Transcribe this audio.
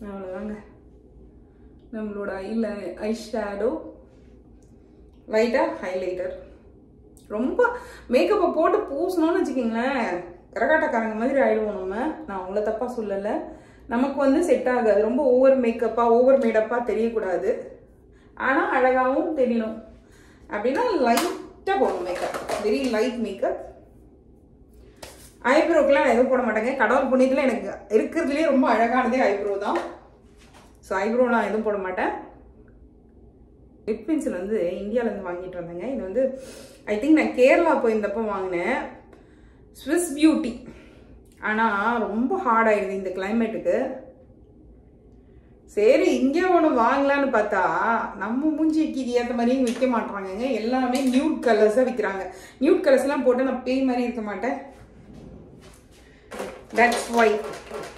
அவ்வளோதாங்க நம்மளோட ஐல eye shadow லைட்டாக ஹைலைட்டர் ரொம்ப மேக்கப்பை போட்டு பூசணும்னு வச்சுக்கிங்களேன் கரகாட்டக்காரங்க மாதிரி ஆயிடுவோம் நம்ம நான் உங்களை தப்பாக சொல்லலை நமக்கு வந்து செட் ஆகாது ரொம்ப ஓவர் மேக்கப்பாக ஓவர் மேடப்பாக தெரியக்கூடாது ஆனால் அழகாகவும் தெரியணும் அப்படின்னா லைட்டாக போடணும் மேக்கப் வெரி லைட் மேக்கப் ஐப்ரோக்கெலாம் நான் எதுவும் போட மாட்டேங்க கடவுள் புண்ணியத்தில் எனக்கு இருக்கிறதுலே ரொம்ப அழகானதே ஐப்ரோ தான் ஸோ ஐப்ரோலாம் எதுவும் போட மாட்டேன் லிப் பென்சில் வந்து இந்தியாவிலேருந்து வாங்கிட்டு வந்தேங்க இது வந்து ஐ திங்க் நான் கேரளா போயிருந்தப்போ வாங்கினேன் ஸ்விஸ் பியூட்டி ஆனால் ரொம்ப ஹார்ட் ஆயிடுது இந்த கிளைமேட்டுக்கு சரி இங்கே ஒன்று வாங்கலான்னு பார்த்தா நம்ம மூஞ்சிக்கு இது ஏற்ற மாதிரியும் விற்க மாட்டாங்கங்க எல்லாமே நியூட் கலர்ஸாக விற்கிறாங்க நியூட் கலர்ஸ்லாம் போட்டு நான் பேய் மாதிரி இருக்க மாட்டேன் தட்ஸ் ஒய்